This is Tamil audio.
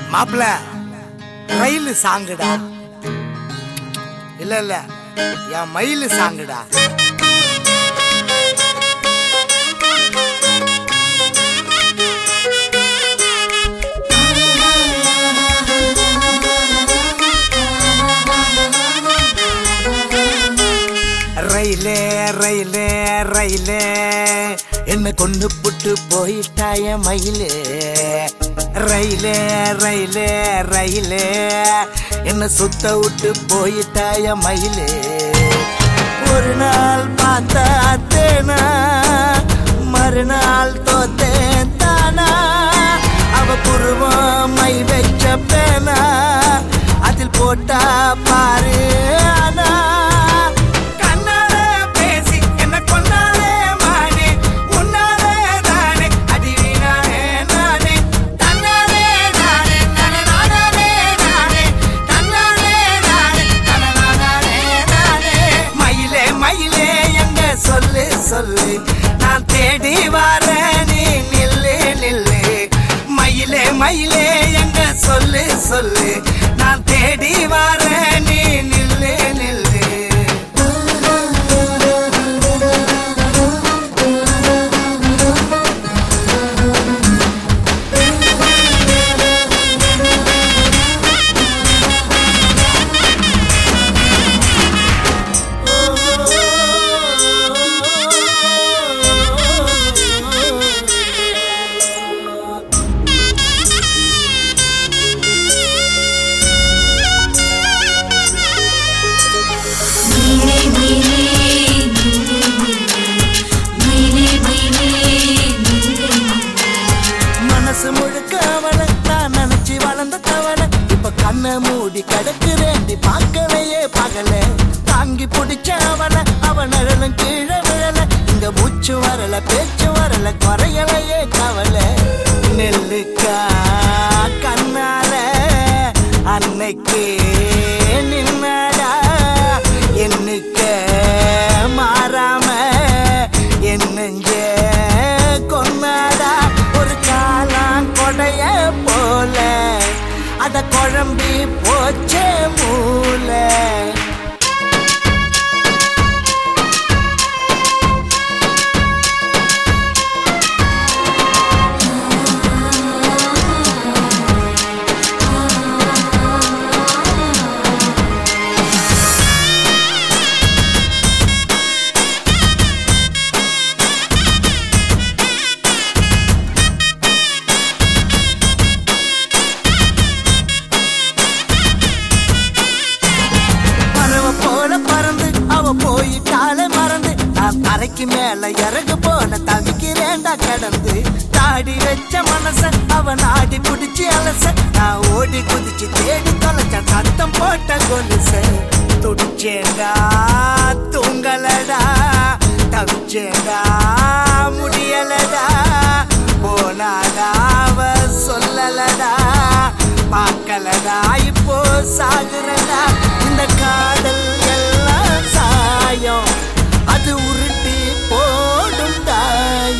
மாப்பிள ரயில் சாங்குடா இல்ல இல்ல என் மயில் சாங்குடா ரயிலே ரயிலே ரயிலே என்ன கொண்டு புட்டு போயிட்டாய மயிலே ரயிலே ரயிலே ரயிலே என்ன சுத்த விட்டு போயிட்டாய மயிலே ஒரு நாள் பார்த்தா தேனா மறுநாள் தோத்தேன் தானா அவ புருவம் மை வச்ச பேனா அதில் போட்டா பாரு ஆனா கண்ணாலே பேசி என்ன கொன்னாலே மானே உன்னாலே தானே அடி வீணானே நானே தன்னாலே நானே நானே நானே நானே தன்னாலே நானே நானே நானே நானே மயிலே மயிலே எங்க சொல்லு சொல்லு நான் தேடி வரேன் நீ நில்லு நில்லு மயிலே மயிலே எங்க சொல்லு சொல்லு நான் தேடி வரேன் நீ நில்லு நில்லு மனசு முழுக்க அவளை நான் நினைச்சு வளர்ந்த தவளை இப்ப கண்ணை மூடி கிடக்குறேண்டி பார்க்கலையே பகல தாங்கி பிடிச்ச அவளை அவ நிழலும் கீழே விழல இங்க மூச்சு வரல பேச்சு வரல குறையலையே கவலை நெல்லுக்கா கண்ணால அன்னைக்கு நின்னடா என்னுக்க மாறாம என்னஞ்ச கொன்னாடா ஒரு காலாம் கொடைய போல அத குழம்பி போச்சே மூளை பறவை போல பறந்து அவ போயிட்டாலே மறந்து நான் தரைக்கு மேல இறகு போல தவிக்கிறேன்டா கடந்து தாடி வச்ச மனச அவ நாடி புடிச்சு அலச நான் ஓடி குதிச்சு தேடி தொலைச்ச சத்தம் போட்ட கொலுச துடிச்சேண்டா தூங்கலடா தவிச்சேண்டா முடியலடா போனாடா அவ சொல்லலடா பார்க்கலடா இப்போ சாகுறடா இந்த காதல் எல்லாம் சாயம் அது உருட்டி போடும் தாயம்